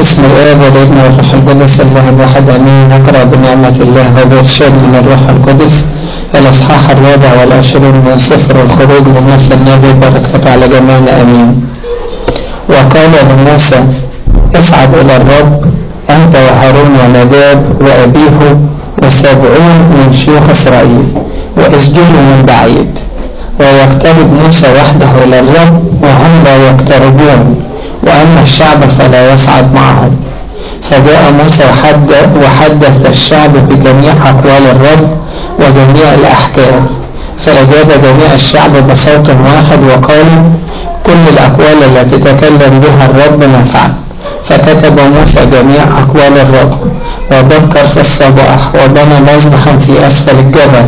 باسم الآب والابن والروح القدس الله الواحد أمين نقرأ بنعمة الله وبإرشاد من الروح القدس الأصحاح الرابع والعشرون من سفر الخروج من نسل النبي بركة على جميعنا أمين وقال لموسى اصعد إلى الرب أنت وهارون وناداب وأبيه وسبعون من شيوخ إسرائيل واسجدوا من بعيد ويقترب موسى وحده إلى الرب وهم لا يقتربون وأما الشعب فلا يصعد معهم فجاء موسى وحدث الشعب بجميع أقوال الرب وجميع الأحكام فأجاب جميع الشعب بصوت واحد وقالوا كل الأقوال التي تكلم بها الرب نفعل فكتب موسى جميع أقوال الرب وبكر في الصباح وبنى مذبحا في أسفل الجبل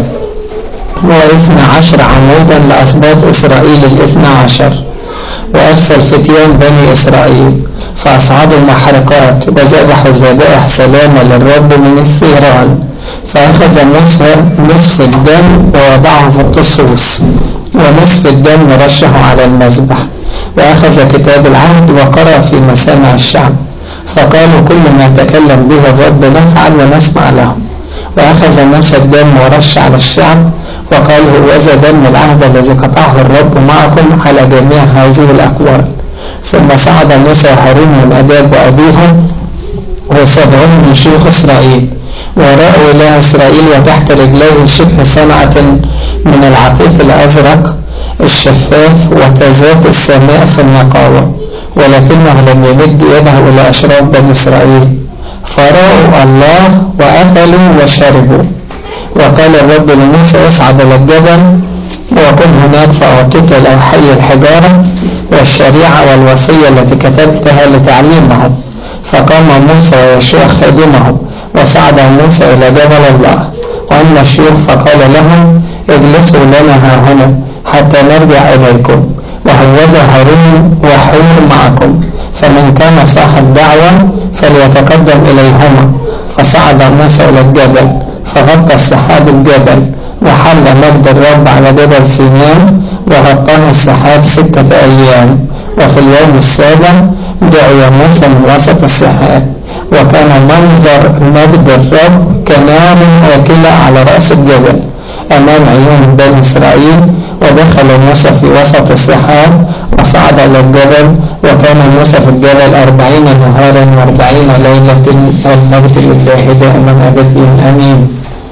واثنى عشر عمودا لأسباط إسرائيل الاثنى عشر وأرسل فتيان بني إسرائيل فأصعدوا محرقات وذبحوا ذبائح سلامة للرب من الثيران فأخذ موسى نصف الدم ووضعه في الطصوص ونصف الدم رشه على المذبح وأخذ كتاب العهد وقرأ في مسامع الشعب فقالوا كل ما تكلم به الرب نفعل ونسمع له وأخذ موسى الدم ورش على الشعب وقال هوذا دم العهد الذي قطعه الرب معكم على جميع هذه الأقوال ثم صعد موسى وهارون من أباب وأبيهم وسبعون من شيوخ إسرائيل ورأوا إله إسرائيل وتحت رجليه شبه صنعة من العتيق الأزرق الشفاف وكذات السماء في النقاوة ولكنه لم يمد يده إلى أشراف بني إسرائيل فرأوا الله وأكلوا وشربوا وقال الرب لموسى اصعد إلى الجبل وكن هناك فأعطيك الأوحي الحجارة والشريعة والوصية التي كتبتها لتعليمهم فقام موسى ويشوع خادمه وصعد موسى إلى جبل الله وأما الشيوخ فقال لهم اجلسوا لنا ها هنا حتى نرجع إليكم وهوذا هارون وحور معكم فمن كان صاحب دعوة فليتقدم إليهما فصعد موسى إلى الجبل فغطى السحاب الجبل وحل مجد الرب على جبل سيناء وغطاه السحاب ستة أيام وفي اليوم السابع دعي موسى من وسط السحاب وكان منظر مجد الرب كنار آكلة على رأس الجبل أمام عيون بني إسرائيل ودخل موسى في وسط السحاب وصعد إلى الجبل وكان موسى في الجبل أربعين نهارا وأربعين ليلة والمجد لله دائما أبدا آمين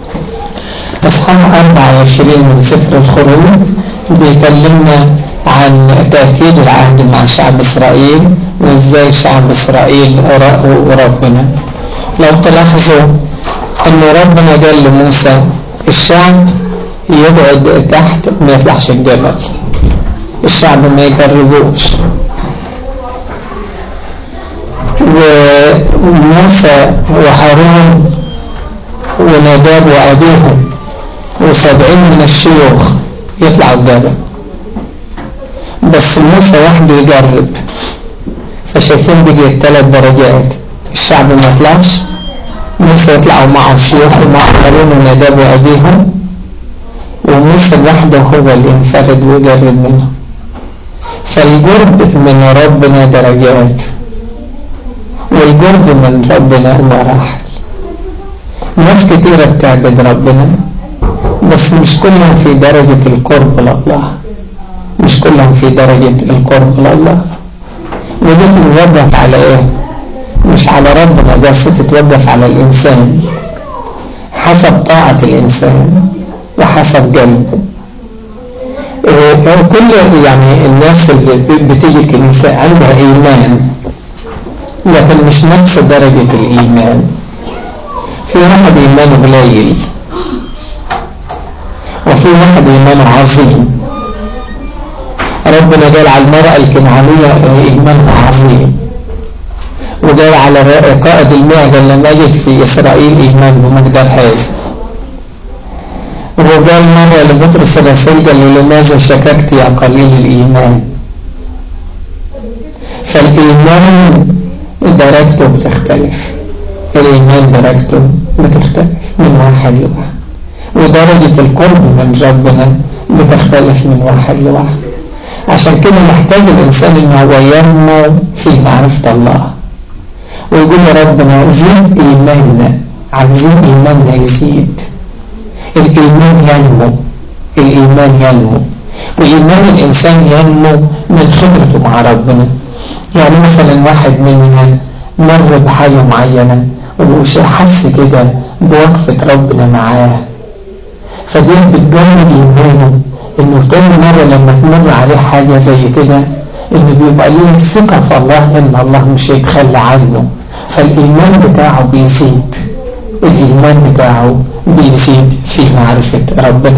أصحاب 24 من سفر الخروج بيكلمنا عن تأكيد العهد مع شعب إسرائيل وإزاي شعب إسرائيل رأوا ربنا لو تلاحظوا أن ربنا قال لموسى الشعب يقعد تحت ما يطلعش الجبل الشعب ما يقربوش وموسى وهارون وناداب وأبيهم وسبعين من الشيوخ يطلعوا الجبل بس موسى وحده يجرب فشايفين بيجي الثلاث درجات الشعب ما يطلعش موسى يطلعوا معه الشيوخ ومعه هارون وناداب وأبيهم وموسى وحده هو اللي ينفرد ويجرب منه فالجرب من ربنا درجات والجرب من ربنا مراحل ناس كتيرة بتعبد ربنا بس مش كلهم في درجة القرب لله مش كلهم في درجة القرب لله ودي تتوقف على ايه مش على ربنا بس تتوقف على الانسان حسب طاعة الانسان وحسب قلبه إيه كل يعني الناس اللي بتيجي كنيسة عندها ايمان لكن مش نفس درجة الايمان في واحد ايمانه قليل وفي واحد ايمانه عظيم ربنا قال على المرأة الكنعانية إيمانها عظيم وقال على قائد المعجة لما يجد في إسرائيل إيمان بمقدار هذا وقال مرة لبطرس الرسول قال له لماذا شككت يا قليل الإيمان فالإيمان درجته بتختلف الإيمان درجته بتختلف من واحد لواحد ودرجة القرب من ربنا بتختلف من واحد لواحد عشان كده محتاج الإنسان إن هو ينمو في معرفة الله يقول يا ربنا زيد إيماننا عايزين إيماننا يزيد الإيمان ينمو الإيمان ينمو وإيمان الإنسان ينمو من خبرته مع ربنا يعني مثلا واحد مننا مر بحاجة معينة ومش حس كده بوقفة ربنا معاه فدي بتجرد إيمانه إنه تاني مرة لما تمر عليه حاجة زي كده إنه بيبقى ليه الثقة في الله إن الله مش هيتخلى عنه فالإيمان بتاعه بيزيد الإيمان بتاعه بيزيد في معرفة ربنا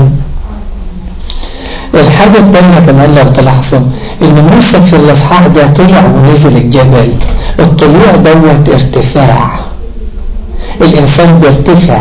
الحاجة الثانية كمان لو تلاحظوا ان موسى في الاصحاح ده طلع ونزل الجبل الطلوع دوت ارتفاع الانسان بيرتفع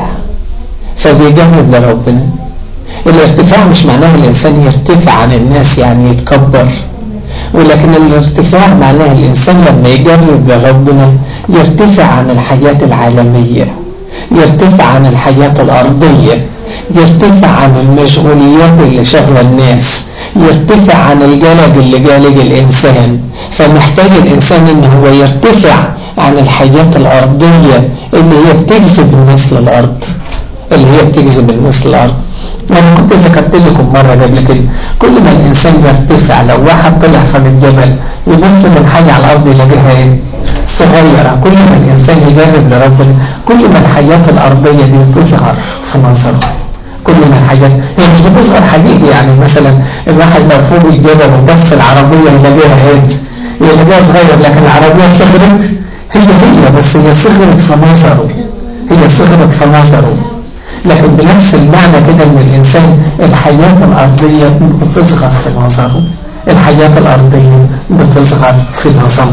فبيجرب لربنا الارتفاع مش معناه الانسان يرتفع عن الناس يعني يتكبر ولكن الارتفاع معناه الانسان لما يجرب لربنا يرتفع عن الحياة العالمية يرتفع عن الحياة الأرضية يرتفع عن المشغوليات اللي شغلة الناس يرتفع عن الجلد اللي جالج الإنسان فمحتاج الإنسان إن هو يرتفع عن الحياة الأرضية اللي هي بتجذب الناس للأرض اللي هي بتجذب الناس للأرض أنا كنت ذكرت لكم مرة قبل كده كل ما الإنسان يرتفع لو واحد طلع فوق الجبل يبص من حاجة على الأرض يلاقيها إيه؟ صغيرة كل ما الإنسان يجرب لربنا كل ما الحياة الأرضية دي تصغر في نظره كل ما الحاجات هي مش بتصغر حقيقي يعني مثلا الواحد لو فوق الجبل وبص العربية يلاقيها ايه يلاقيها صغير لكن العربية صغرت هي هي بس هي صغرت في نظره هي صغرت في نظره لكن بنفس المعنى كده ان الانسان الحياة الارضية بتصغر في نظره الحياة الارضية بتصغر في نظره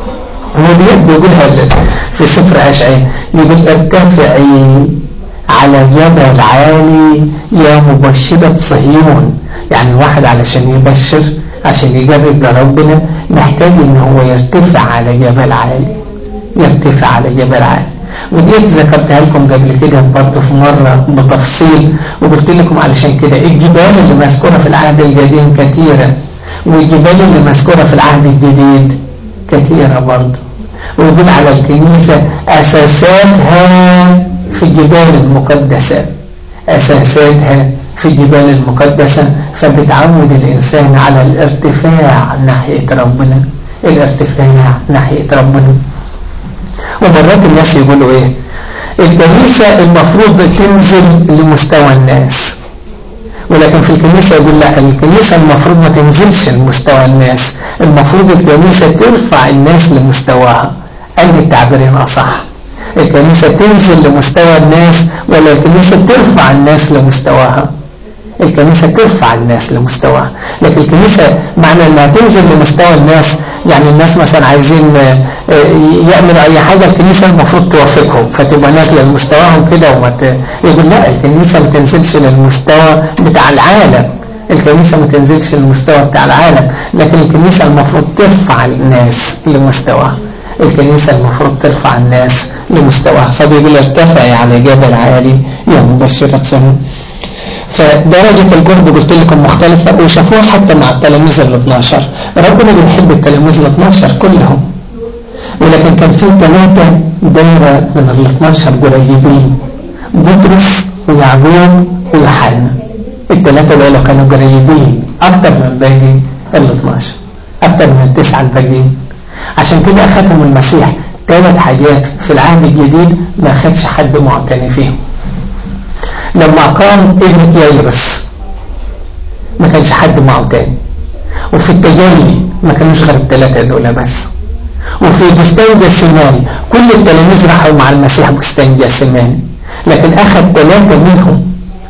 ودي بيقولها في سفر اشعي يقول ارتفعي على جبل عالي يا مبشرة صهيون يعني الواحد علشان يبشر عشان يجرب لربنا محتاج ان هو يرتفع على جبل عالي يرتفع على جبل عالي ودي ذكرتها لكم قبل كده برضه في مرة بتفصيل وقلت لكم علشان كده الجبال اللي مذكورة في العهد القديم كثيرة والجبال اللي مذكورة في العهد الجديد كثيرة برضه ويقول على الكنيسة أساساتها في الجبال المقدسة أساساتها في الجبال المقدسة فبتعود الإنسان على الارتفاع ناحية ربنا الارتفاع ناحية ربنا ومرات الناس يقولوا ايه الكنيسة المفروض تنزل لمستوى الناس ولكن في الكنيسة يقول لا الكنيسة المفروض ما تنزلش لمستوى الناس المفروض الكنيسة ترفع الناس لمستواها أي التعبيرين أصح الكنيسة تنزل لمستوى الناس ولا الكنيسة ترفع الناس لمستواها الكنيسة ترفع الناس لمستواها لكن الكنيسة معنى انها تنزل لمستوى الناس يعني الناس مثلا عايزين يعملوا اي حاجة الكنيسة المفروض توافقهم فتبقى نازلة لمستواهم كده وما ت... يقول لا الكنيسة ما تنزلش للمستوى بتاع العالم الكنيسة ما تنزلش للمستوى بتاع العالم لكن الكنيسة المفروض ترفع الناس لمستواها الكنيسة المفروض ترفع الناس لمستواها فبيقول ارتفعي على جبل عالي يا مبشرة سنة فدرجة الجهد قلت لكم مختلفة وشافوها حتى مع التلاميذ ال 12 ربنا بيحب التلاميذ ال 12 كلهم ولكن كان في ثلاثة دايرة من ال 12 قريبين بطرس ويعقوب ويوحنا الثلاثة دول كانوا قريبين أكتر من باقي ال 12 أكتر من التسعة الباقيين عشان كده أخذهم المسيح ثلاث حاجات في العهد الجديد ما أخذش حد معتني فيهم لما قام ابن يايرس ما كانش حد معه تاني وفي التجلي ما كانوش غير الثلاثة دول بس وفي بستان جسماني كل التلاميذ راحوا مع المسيح بستان جسماني لكن أخذ ثلاثة منهم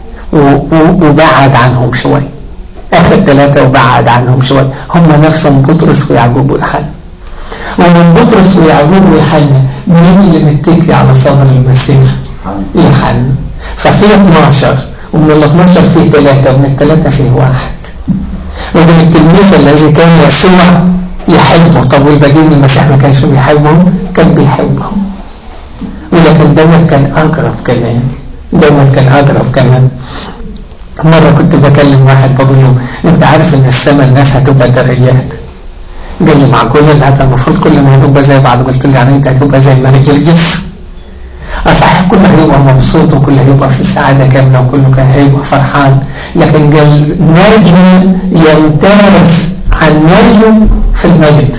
وبعد عنهم شوي أخذ ثلاثة وبعد عنهم شوي هم نفسهم بطرس ويعقوب ويوحنا ومن بطرس ويعقوب ويوحنا مين اللي متكي على صدر المسيح يوحنا ففي 12 ومن ال 12 فيه ثلاثة ومن الثلاثة فيه واحد ومن التلميذ الذي كان يسوع يحبه طب والباقيين المسيح ما كانش بيحبهم كان بيحبهم ولكن دوت كان أقرب كمان دوت كان أقرب كمان مرة كنت بكلم واحد بقول له انت عارف ان السماء الناس هتبقى درجات جاي مع كل هذا المفروض كلنا هنبقى زي بعض قلت له يعني انت هتبقى زي الملك الجس أصح كله هيبقى مبسوط وكله هيبقى في سعادة كاملة وكله كان هيبقى فرحان لكن قال نجم يمتاز عن نجم في المجد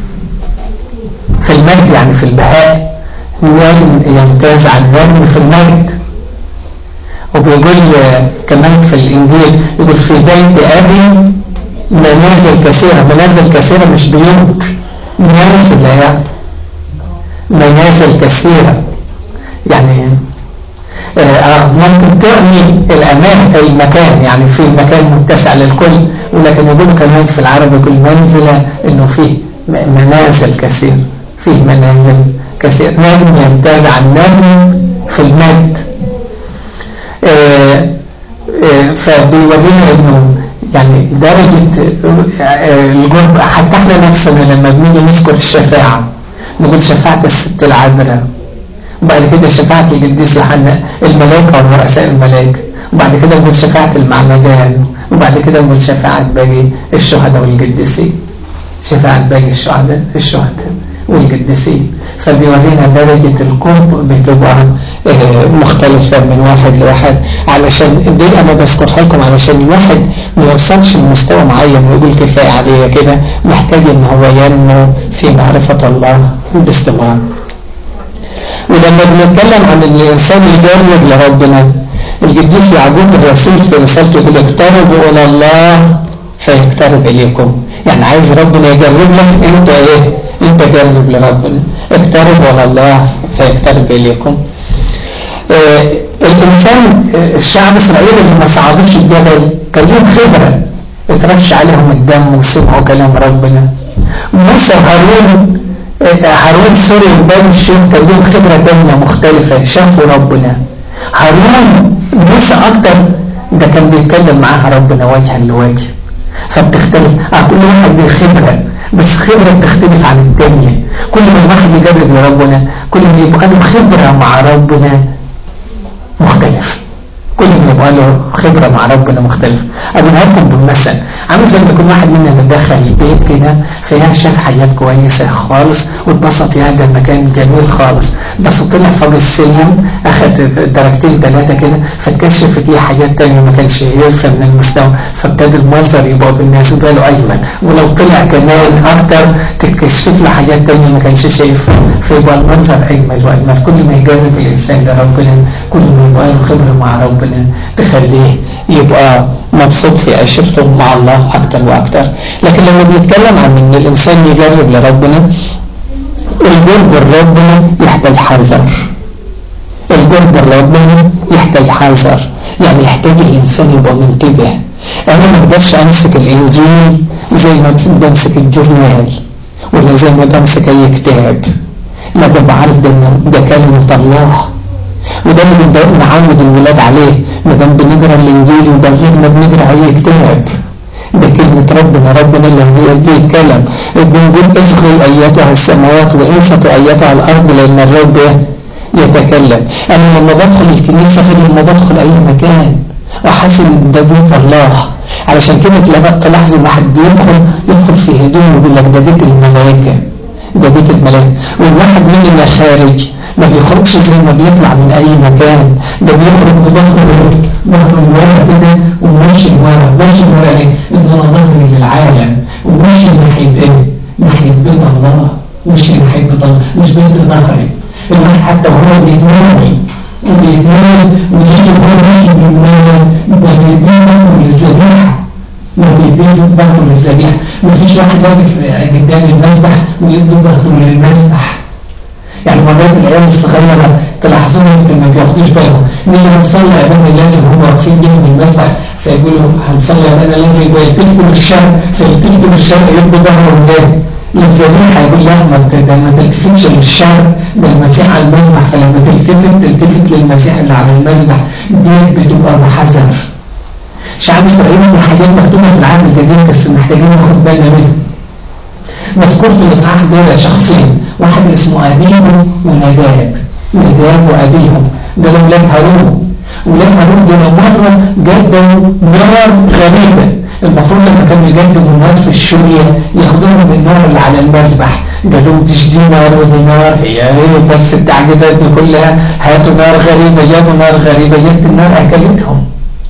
في المجد يعني في البهاء نجم يمتاز عن نجم في المجد وبيقول كمان في الإنجيل يقول في بيت أبي منازل كثيرة منازل كثيرة مش بيوت منازل يعني منازل كثيرة يعني آه ممكن تعني الأمان المكان يعني في مكان متسع للكل ولكن يقول كمان في العربي يقول منزلة انه فيه منازل كثير فيه منازل كثير نجم يمتاز عن نجم في المجد آه آه فبيورينا انه يعني درجة الجرب حتى احنا نفسنا لما بنيجي نذكر الشفاعة نقول شفاعة الست العذراء وبعد كده شفاعة القديس يوحنا الملائكة ورؤساء الملائكة وبعد كده نقول شفاعة المعمدان وبعد كده نقول شفاعة باقي الشهداء والقديسين شفاعة باقي الشهداء الشهداء والقديسين فبيورينا درجة القرب بتبقى مختلفة من واحد لواحد علشان دي أنا بذكرها لكم علشان الواحد ما يوصلش لمستوى معين ويقول كفاية عليه كده محتاج ان هو ينمو في معرفة الله باستمرار ولما بنتكلم عن الإنسان يجرب لربنا القديس يعقوب الرسول في رسالته يقول اقتربوا إلى الله فيقترب إليكم يعني عايز ربنا يجرب لك انت ايه انت جرب لربنا اقتربوا إلى الله فيقترب إليكم آه الإنسان الشعب إسرائيل اللي ما صعدوش الجبل كان لهم خبرة اترش عليهم الدم وسمعوا كلام ربنا موسى هارون هارون سوري بني الشيخ كان لهم خبرة تانية مختلفة شافوا ربنا هارون موسى أكتر ده كان بيتكلم معاها ربنا وجها لوجه فبتختلف اه كل واحد له خبرة بس خبرة بتختلف عن التانية كل ما الواحد يجرب لربنا كل ما يبقى له خبرة مع ربنا مختلف كل ما يبقى له خبرة مع ربنا مختلف أقولها لكم بالمثل عامل زي ما يكون واحد منا دخل البيت كده فيها شاف حاجات كويسة خالص واتبسط يا ده المكان جميل خالص بس طلع فوق السلم أخد درجتين ثلاثة كده فاتكشفت ليه حاجات تانية ما كانش يفهم من المستوى فابتدى المنظر يبقى بالنسبة له أيمن ولو طلع كمان أكتر تتكشف له حاجات تانية ما كانش شايفها فيبقى المنظر أجمل وأجمل كل ما يجرب الإنسان لربنا كل ما يبقى له خبرة مع ربنا تخليه يبقى مبسوط في عيشته مع الله أكتر وأكتر لكن لما بنتكلم عن أن الإنسان يجرب لربنا الجرب لربنا يحتاج حذر الجرب لربنا يحتاج حذر يعني يحتاج الإنسان يبقى منتبه أنا ما اقدرش أمسك الإنجيل زي ما بمسك الجورنال ولا زي ما بمسك أي كتاب لا ده بعرف ده, ده كلمة الله وده اللي نعود الولاد عليه ما دام بنقرا الانجيل وده غير ما بنقرا اي كتاب ده كلمة ربنا ربنا اللي هو بيتكلم بنقول اصغي ايتها السماوات وانصتوا ايتها الارض لان الرب يتكلم انا لما بدخل الكنيسة غير لما بدخل اي مكان واحس ان ده بيت الله علشان كده تلاحظوا واحد بيدخل يدخل في هدوء ويقول لك ده بيت الملائكة ده بيت الملائكة والواحد مننا خارج ما بيخرجش زي ما بيطلع من اي مكان ده بيخرج بظهره ظهره لورا كده وماشي لورا ماشي لورا ليه؟ ان انا ظهري للعالم وماشي ناحيه ايه؟ ناحيه بيت الله ماشي ناحيه بيت الله مش بيت ظهري الواحد حتى وهو بيتناول وبيتناول ويجي وهو ماشي بيتناول ده بيديه ظهره للذبيحه ما بيديه ظهره للذبيحه مفيش واحد واقف قدام المسبح ويدي ظهره للمسبح يعني مرات العيال الصغيرة تلاحظوهم يمكن ما بياخدوش بالهم مين اللي هنصلي يا بني لازم هم واقفين جنب المسبح فيقولوا هنصلي يا بني لازم يبقى يلتفتوا للشرق فيلتفتوا للشرق يدوا ظهرهم ليه؟ للذبيحة يقول لا ما انت ده ما تلتفتش للشرق ده المسيح على المسبح فلما تلتفت تلتفت للمسيح اللي على المسبح دي بتبقى بحذر شعب اسرائيل في حاجات مكتوبة في العهد الجديد بس محتاجين ناخد بالنا منها مذكور في الإصحاح دول شخصين واحد اسمه أبيهم ونداب نداب وأبيهم دول أولاد هارون ولاد هارون دول مرة جدوا نار غريبة المفروض لما كانوا يقدموا النار في الشوية ياخدوها من النار اللي على المذبح قالوا مش دي نار ودي نار هي ايه بس التعقيدات دي كلها هاتوا نار غريبة جابوا نار غريبة جبت النار أكلتهم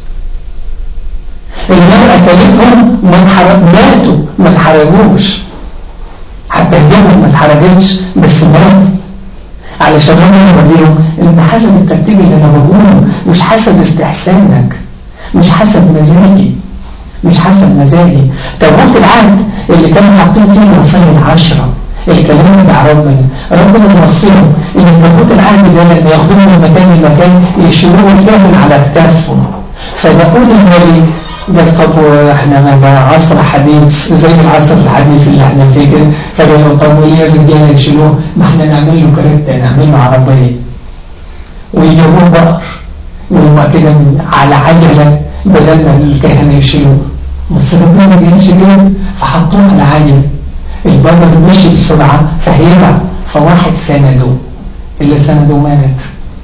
النار أكلتهم ما ماتوا ما اتحرقوش حتى هديهم ما اتحرقتش بس ماتوا علشان ربنا يوريهم ان حسب الترتيب اللي انا بقوله مش حسب استحسانك مش حسب مزاجي مش حسب مزاجي تابوت العهد اللي كانوا حاطين فيه الوصايا العشره الكلام بتاع ربنا ربنا موصيهم ان تابوت العهد ده لما ياخدوه من مكان لمكان يشيلوه الكاهن على كتافهم فداود النبي قال طب احنا ما عصر حديث زي العصر الحديث اللي احنا فيه كده فقالوا طب وليه الرجاله يشيلوه ما احنا نعمل له كريتا نعمل له عربيه ويجيبوه بقر وهم كده على عجله بدل ما الكهنه يشيلوه بس ربنا ما قالش كده فحطوه على عجله البقر مشي بسرعه فهيبع فواحد سنده اللي سنده مات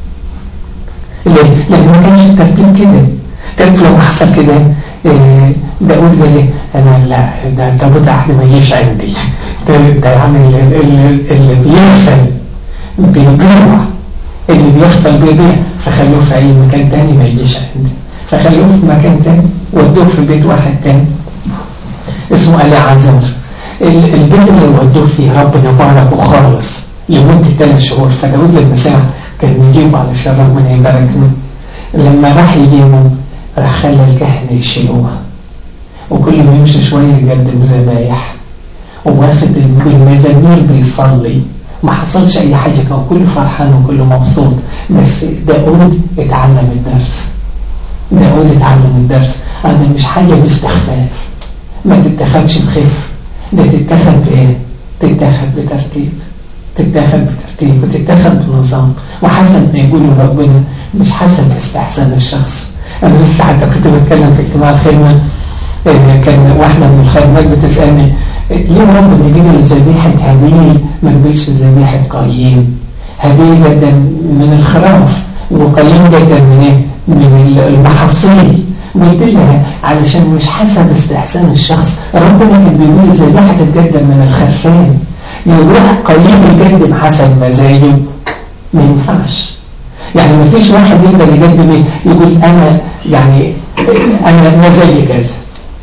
ليه؟ لان ما كانش الترتيب كده تعرف لو حصل كده داود قال لي انا لا ده تابوت احد ما يجيش عندي ده ده يعني اللي بيغفل بيضيع اللي بيغفل بيضيع فخلوه في اي مكان تاني ما يجيش عندي فخلوه في مكان تاني ودوه في بيت واحد تاني اسمه علي عزر البيت اللي ودوه فيه ربنا باركه خالص لمدة ثلاث شهور فداود لما سمع كان يجيبه علشان ربنا يباركنا لما راح يجيبه راح خلى الكهنة يشيلوها وكل ما يمشي شوية يقدم ذبايح وواخد بالمزامير بيصلي ما حصلش أي حاجة كان كله فرحان وكله مبسوط بس داود اتعلم الدرس داود اتعلم الدرس أنا مش حاجة باستخفاف ما تتخذش بخف ده تتخذ بإيه؟ تتخذ بترتيب تتخذ بترتيب وتتخذ بنظام وحسب ما يقوله ربنا مش حسب استحسان الشخص أنا لسه حتى كنت بتكلم في اجتماع الخدمة كان واحدة من الخادمات بتسألني ليه ربنا يجيب ذبيحة هابيل ما نقولش ذبيحة قايين هابيل جدا من الخراف وقايين جدا من ايه؟ من المحاصيل قلت لها علشان مش حسب استحسان الشخص ربنا كان بيقول ذبيحة تتقدم من الخرفان يروح قايين يقدم حسب مزاجه ما ينفعش يعني ما فيش واحد يقدر يقدم ايه يقول انا يعني انا مزاجي كذا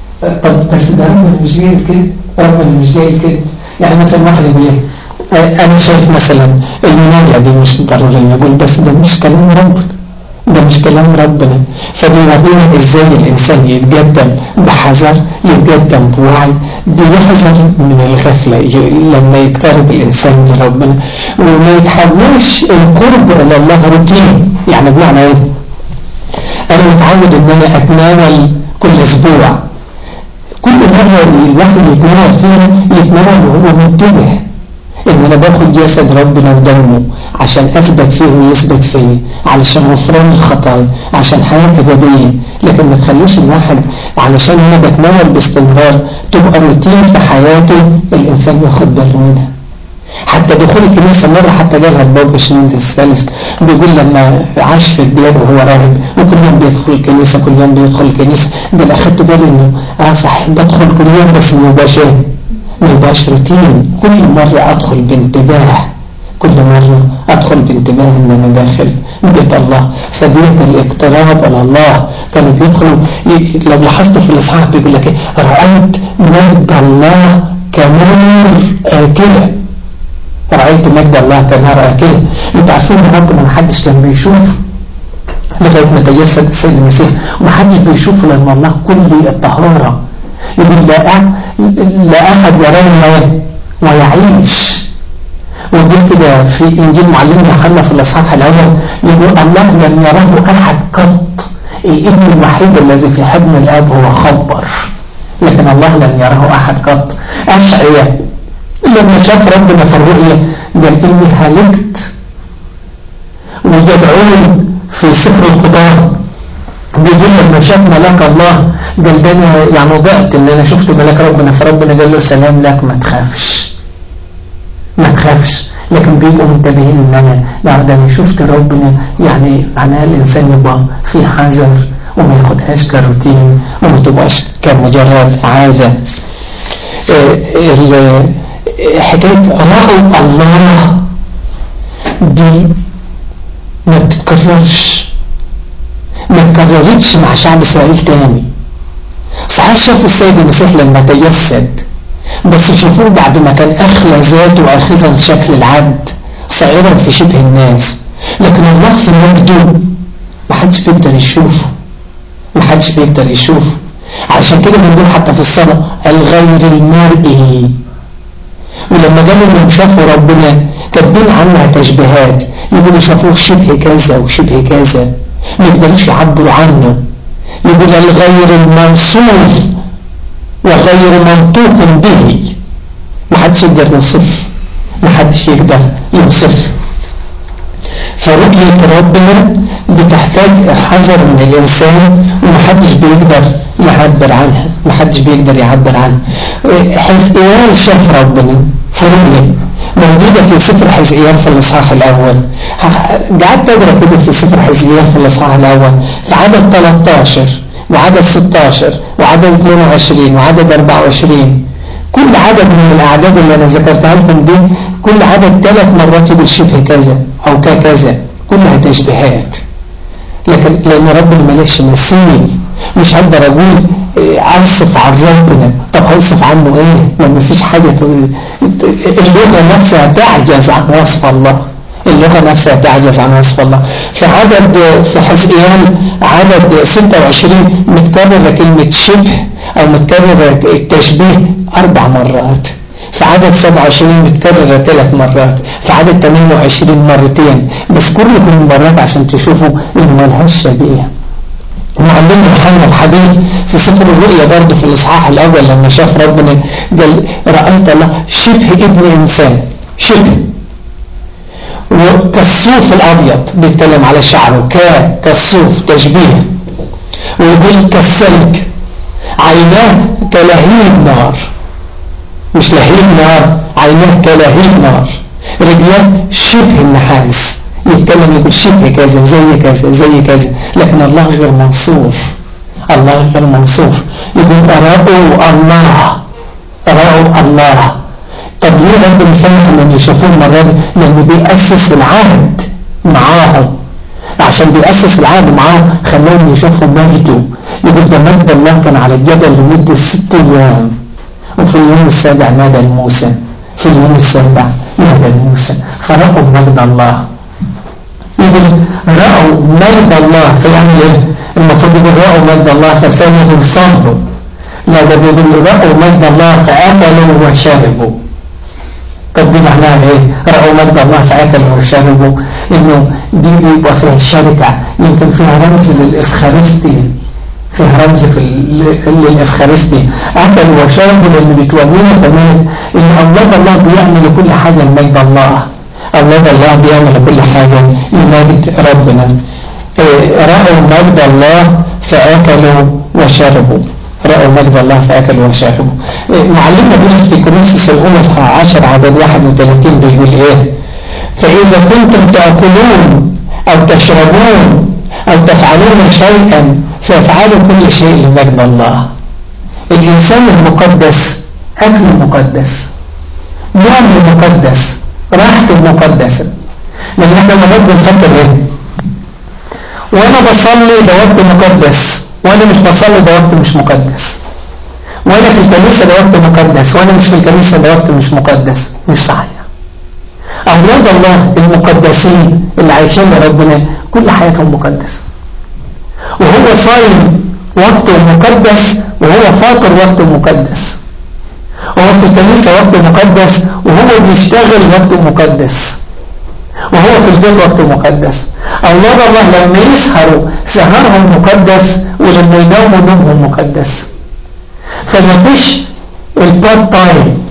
طب بس ده ربنا مش جاي كده ربنا مش جاي كده يعني مثلا واحد يقول ايه انا شايف مثلا المناجة دي مش ضرورية يقول بس ده مش كلام ربنا ده مش كلام ربنا فبيورينا ازاي الانسان يتقدم بحذر يتقدم بوعي بيحذر من الغفلة لما يقترب الانسان لربنا وما يتحولش القرب الى الله روتين يعني بمعنى ايه انا متعود ان انا اتناول كل اسبوع كل مرة الواحد يتناول فيها يتناول وهو منتبه ان انا باخد جسد ربنا ودمه عشان اثبت فيه ويثبت فيه علشان غفران الخطايا عشان حياة ابدية لكن ما تخليش الواحد علشان انا بتناول باستمرار تبقى روتين في حياته الانسان ياخد باله منها حتى دخول الكنيسة مرة حتى جالها الباب شنود الثالث بيقول لما عاش في البلاد وهو راهب وكل يوم بيدخل الكنيسة كل يوم بيدخل الكنيسة ده اللي أخدت بالي إنه اه صح بدخل كل يوم بس ما يبقاش ايه ما يبقاش روتين كل مرة أدخل بانتباه كل مرة أدخل بانتباه إن أنا داخل بيت الله فبيت الاقتراب على الله كانوا بيدخلوا لو لاحظت في الإصحاح بيقول لك إيه رأيت مجد الله كنور آكلة رأيت مجد الله كنار آكلة انتوا عارفين ان ربنا محدش كان بيشوفه لغاية ما تجسد السيد المسيح ومحدش بيشوفه لأن الله كل الطهارة يقول لا لا أحد يراني ويعيش ويقول كده في إنجيل معلمنا يوحنا في الأصحاح الأول يقول الله لم يراه أحد قط الابن الوحيد الذي في حضن الآب هو خبر لكن الله لم يراه أحد قط أشعياء لما شاف ربنا في الرؤيا قال إني هلكت وجدعون في سفر القضاء بيقول لما شاف ملاك الله قال ده انا يعني ضعت ان انا شفت ملاك ربنا فربنا قال له سلام لك ما تخافش ما تخافش لكن بيبقوا منتبهين ان انا لا ده انا شفت ربنا يعني معناها الانسان يبقى في حذر وما ياخدهاش كروتين وما تبقاش كمجرد عادة حكاية رأوا الله دي ما بتتكررش ما اتكررتش مع شعب إسرائيل تاني صحيح شافوا السيد المسيح لما تجسد بس شافوه بعد ما كان أخلى ذاته وأخذا شكل العبد صائرا في شبه الناس لكن الله في مجده ما حدش بيقدر يشوفه ما حدش بيقدر يشوفه عشان كده بنقول حتى في الصلاة الغير المرئي ولما قالوا انهم شافوا ربنا كاتبين عنها تشبيهات يقولوا شافوه شبه كذا وشبه كذا ما يقدروش يعبروا عنه يقول الغير الموصوف وغير منطوق به ما حدش يقدر يوصف ما حدش يقدر يوصف فرؤية ربنا بتحتاج حذر من الإنسان ومحدش بيقدر يعبر عنها محدش بيقدر يعبر عنها حزقيال شاف ربنا في رؤية موجودة في سفر حزقيال في الإصحاح الأول قعدت أقرأ كده في سفر حزقيال في الإصحاح الأول في عدد 13 وعدد 16 وعدد 22 وعدد 24 كل عدد من الأعداد اللي أنا ذكرتها لكم دي كل عدد ثلاث مرات يقول شبه كذا أو ككذا كلها تشبيهات لكن لأن ربنا ملاش مثيل مش هقدر أقول أوصف عن ربنا طب هوصف عنه إيه لما فيش حاجة اللغة نفسها تعجز عن وصف الله اللغة نفسها تعجز عن وصف الله في عدد في حزقيان عدد 26 متكررة كلمة شبه أو متكررة التشبيه أربع مرات في عدد 27 متكررة ثلاث مرات في عدد 28 مرتين بس كل كل مرات عشان تشوفوا إنه ملهاش شبيه معلمنا محمد الحبيب في سفر الرؤيا برضه في الإصحاح الأول لما شاف ربنا قال رأيت الله شبه ابن إنسان شبه وكالصوف الأبيض بيتكلم على شعره ك كالصوف تشبيه ويقول كالسلك عيناه كلهيب نار مش لهيب نار عيناه كلهيب نار رجلاه شبه النحاس يتكلم يقول شبه كذا زي كذا زي كذا لكن الله غير موصوف الله غير موصوف يقول رأوا الله رأوا الله طب ليه ربنا سمح ان يشوفوه المرة دي لانه بيأسس العهد معاهم عشان بيأسس العهد معاهم خلاهم يشوفوا مجده يقول ده مجد الله كان على الجبل لمدة ست ايام وفي اليوم السابع نادى لموسى في اليوم السابع نادى لموسى فرأوا مجد الله يقول رأوا مجد الله فيعمل ايه المفروض يقول رأوا مجد الله فسجدوا صلوا لا ده بيقول رأوا مجد الله فأكلوا وشربوا طب دي معناها ايه رأوا مجد الله فأكلوا وشربوا انه دي بيبقى فيها الشركة يمكن فيها رمز للإفخارستي فيها رمز في للإفخارستي أكلوا وشربوا لأنه بتورينا كمان إن الله الله بيعمل كل حاجة لمجد الله الله الله بيعمل كل حاجة لمجد ربنا رأوا مجد الله فأكلوا وشربوا رأوا مجد الله فأكلوا وشربوا معلمنا بولس في كورنثوس الأولى 10 عدد 31 بيقول إيه فإذا كنتم تأكلون أو تشربون أو تفعلون شيئا فافعلوا كل شيء لمجد الله الإنسان المقدس أكله مقدس نومه مقدس راحته مقدسة لأن احنا مرات بنفكر ايه وانا بصلي ده وقت مقدس وانا مش بصلي ده وقت مش مقدس وانا في الكنيسة ده وقت مقدس وانا مش في الكنيسة ده وقت مش مقدس مش صحيح أولاد الله المقدسين اللي عايشين لربنا كل حياتهم مقدسة وهو صايم وقته مقدس وهو فاطر وقته مقدس وهو في الكنيسة وقته مقدس وهو بيشتغل وقته مقدس وهو في البيت وقته مقدس أولاد الله لما يسهروا سهرهم مقدس ولما يناموا نومهم مقدس فما فيش البارت تايم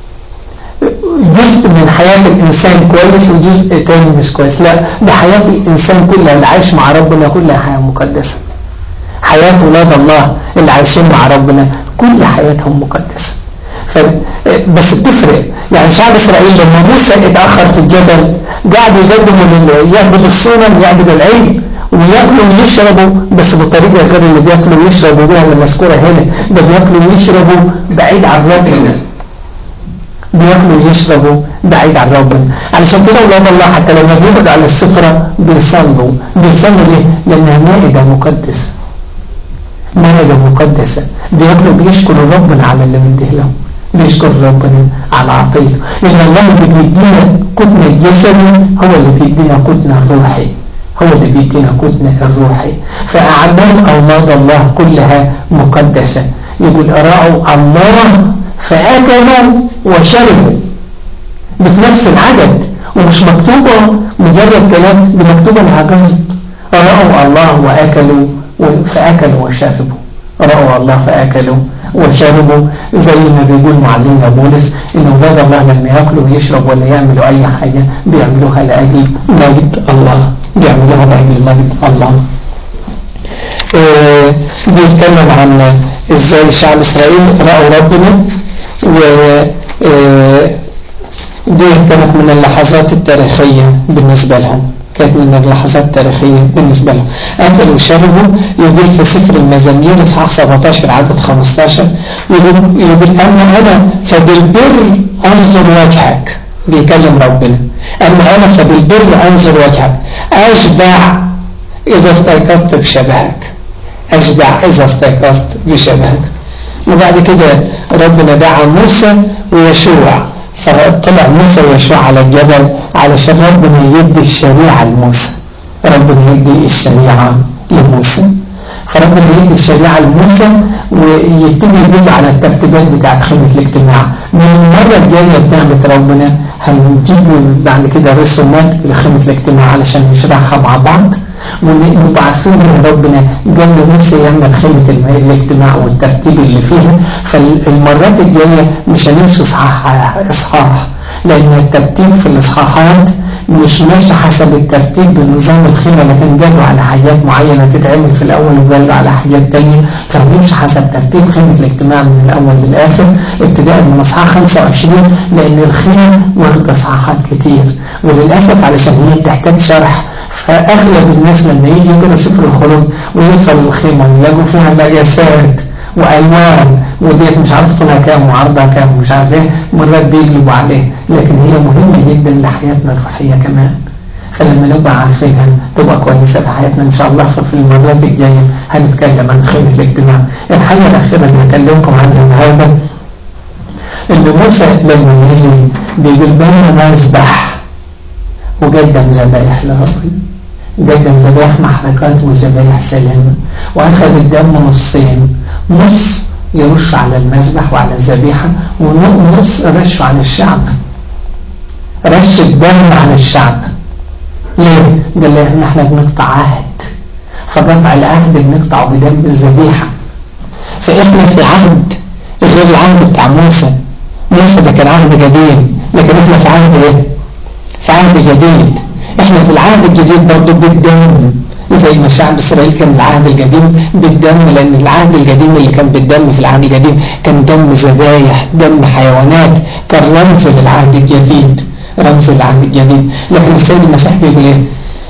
جزء من حياة الإنسان كويس وجزء تاني مش كويس لا ده حياة الإنسان كلها اللي عايش مع ربنا كلها حياة مقدسة حياة ولاد الله اللي عايشين مع ربنا كل حياتهم مقدسة ف... بس بتفرق يعني شعب إسرائيل لما موسى اتأخر في الجبل قاعد يقدموا لل... يعبد الصنم يعبد العيد وياكلوا ويشربوا بس بطريقة غير اللي بياكلوا ويشربوا بها اللي مذكورة هنا ده بياكلوا ويشربوا بعيد عن ربنا بياكلوا ويشربوا بعيد عن ربنا علشان كده اولاد الله حتى لما بيقعدوا على السفرة بيصلوا بيصلوا ليه؟ لأنها مائدة مقدسة مائدة مقدسة بياكلوا بيشكروا ربنا على اللي مديه لهم بيشكر ربنا على عطيته لأن الله اللي بيدينا كتنا الجسدي هو اللي بيدينا كتنا الروحي هو اللي بيدينا كتنا الروحي فأعمال أولاد الله كلها مقدسة يقول رأوا الله فأكلوا وشربوا بنفس العدد ومش مكتوبة مجرد كلام دي مكتوبة لها قصد رأوا الله وأكلوا فأكلوا وشربوا رأوا الله فأكلوا وشربوا زي ما بيقول معلمنا بولس إن أولاد الله لما يأكلوا ويشربوا ولا يعملوا أي حاجة بيعملوها لأجل مجد الله بيعملوها لأجل مجد الله آه بيتكلم عن ازاي شعب اسرائيل رأوا ربنا و آه دي كانت من اللحظات التاريخية بالنسبة لهم كانت من اللحظات التاريخية بالنسبة لهم أكلوا وشربوا يقول في سفر المزامير إصحاح 17 عدد 15 يقول, يقول أما أنا فبالبر أنظر وجهك بيكلم ربنا أما أنا فبالبر أنظر وجهك أشبع إذا استيقظت بشبهك أشبع إذا استيقظت بشبهك وبعد كده ربنا دعا موسى ويشوع فطلع موسى ويشوع على الجبل علشان ربنا يدي الشريعة لموسى ربنا يدي الشريعة لموسى فربنا يدي الشريعة لموسى ويبتدي يدل على الترتيبات بتاعت خيمة الاجتماع من المرة الجاية بنعمة ربنا هنجيب بعد كده رسومات لخيمة الاجتماع علشان نشرحها مع بعض ونبقى عارفين ان ربنا قال لموسى يعمل خيمة الاجتماع والترتيب اللي فيها فالمرات الجاية مش هنمشي اصحاح اصحاح لان الترتيب في الاصحاحات مش ماشي حسب الترتيب بنظام الخيمة لكن قالوا على حاجات معينة تتعمل في الأول وقالوا على حاجات تانية فهنمشي حسب ترتيب خيمة الاجتماع من الأول للآخر ابتداء من أصحاح 25 لأن الخيمة واخدة أصحاحات كتير وللأسف علشان هي بتحتاج شرح فأغلب الناس لما يجي يقرأ سفر الخروج ويوصل للخيمة ويلاقوا فيها مقاسات وألوان وديت مش عارف طولها كام وعرضها كام ومش عارف ايه مرات بيقلبوا عليه لكن هي مهمة جدا لحياتنا الروحية كمان فلما نبقى عارفينها تبقى كويسة في حياتنا إن شاء الله ففي المرات الجاية هنتكلم عن خيمة الاجتماع الحاجة الأخيرة اللي هكلمكم عنها النهاردة إن موسى لما نزل بيقول بينما نذبح وقدم ذبائح لربنا قدم ذبائح محرقات وذبائح سلامة وأخذ الدم نصين نص يرش على المذبح وعلى الذبيحة ونص رشه على الشعب رش الدم على الشعب ليه؟ قال لي احنا بنقطع عهد فقطع العهد بنقطعه بدم الذبيحة فإحنا في عهد غير العهد بتاع موسى موسى ده كان عهد قديم لكن احنا في عهد ايه؟ في عهد جديد احنا في العهد الجديد برضه بالدم زي ما شعب إسرائيل كان العهد القديم بالدم لأن العهد القديم اللي كان بالدم في العهد القديم كان دم ذبايح دم حيوانات كان رمز للعهد الجديد رمز للعهد الجديد لكن السيد المسيح بيقول ايه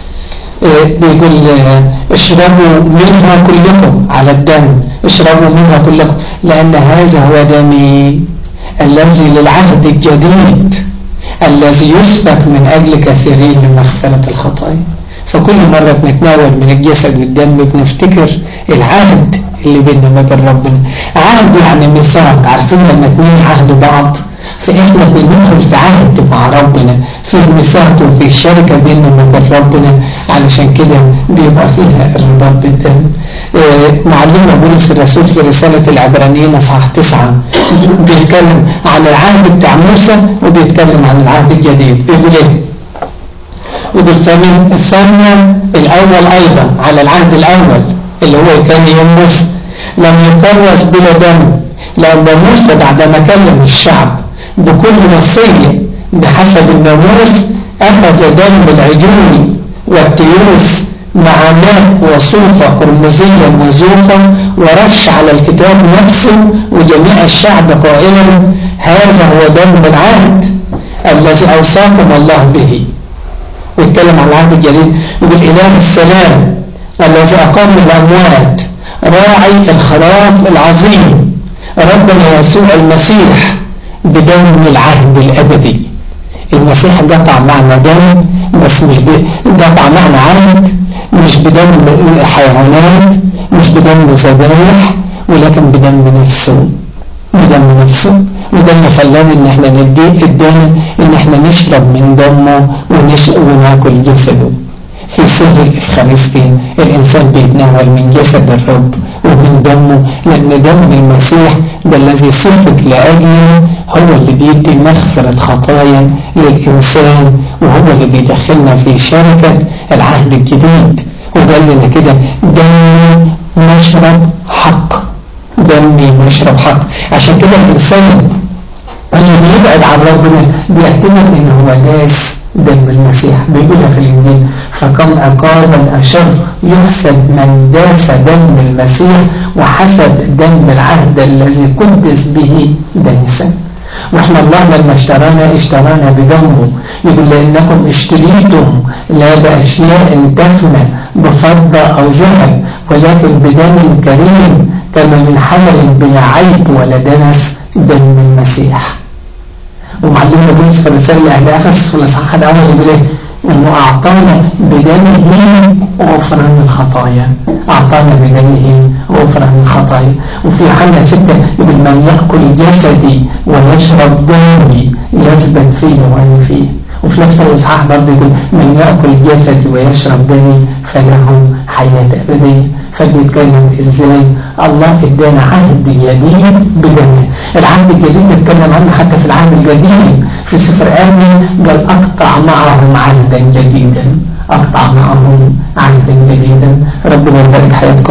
بيقول اشربوا منها كلكم على الدم اشربوا منها كلكم لأن هذا هو دمي الذي للعهد الجديد الذي يسفك من أجل كثيرين لمغفرة الخطايا فكل مرة بنتناول من الجسد والدم بنفتكر العهد اللي بيننا وبين ربنا عهد يعني ميثاق عارفين لما اتنين عهدوا بعض فإحنا بندخل في عهد مع ربنا في ميثاق وفي شركة بيننا وبين ربنا علشان كده بيبقى فيها الرباط بالدم معلمنا بولس الرسول في رسالة العبرانيين اصحاح تسعة بيتكلم عن العهد بتاع موسى وبيتكلم عن العهد الجديد بيقول ايه يقول فمن الثانية الأول أيضا على العهد الأول اللي هو كان يوم موسى لم يكرس بلا دم لأن موسى بعدما كلم الشعب بكل وصية بحسب الناموس أخذ دم العجول والتيوس مع ماء وصوفة قرمزيا وزوفا ورش على الكتاب نفسه وجميع الشعب قائلا هذا هو دم العهد الذي أوصاكم الله به ويتكلم عن العهد الجديد يقول إله السلام الذي أقام الأموات راعي الخراف العظيم ربنا يسوع المسيح بدم العهد الأبدي المسيح قطع معنا دم بس مش قطع معنا عهد مش بدم حيوانات مش بدم ذبائح ولكن بدم نفسه بدم نفسه وده اللي خلانا ان احنا ندي ادانا ان احنا نشرب من دمه وناكل جسده في سر الإفخارستي الإنسان بيتناول من جسد الرب ومن دمه لأن دم المسيح ده الذي سفك لأجله هو اللي بيدي مغفرة خطايا للإنسان وهو اللي بيدخلنا في شركة العهد الجديد وقال لنا كده دمي مشرب حق دمي مشرب حق عشان كده الإنسان اللي بيبعد عن ربنا بيعتمد ان هو داس دم المسيح بيقولها في الانجيل فكم عقابا اشر يحسب من داس دم المسيح وحسب دم العهد الذي قدس به دنسا واحنا الله لما اشترانا اشترانا بدمه يقول لانكم اشتريتم لا باشياء تفنى بفضة او ذهب ولكن بدم كريم كما من حمل بلا عيب ولا دنس دم المسيح ومعلمنا بولس في الرسالة لأهل أفسس في الإصحاح الأول يقول إيه؟ إنه أعطانا بدمه غفران الخطايا أعطانا بدمه غفران الخطايا وفي حالة ستة يقول من يأكل جسدي ويشرب دمي يثبت فيه وأنا فيه وفي نفس الإصحاح برضه يقول من يأكل جسدي ويشرب دمي فله حياة أبدية فبيتكلم ازاي الله ادانا عهد جديد بدمه العهد الجديد بيتكلم عنه حتى في العهد القديم في سفر آمن قال أقطع معهم عهدا جديدا أقطع معهم عهدا جديدا ربنا يبارك حياتكم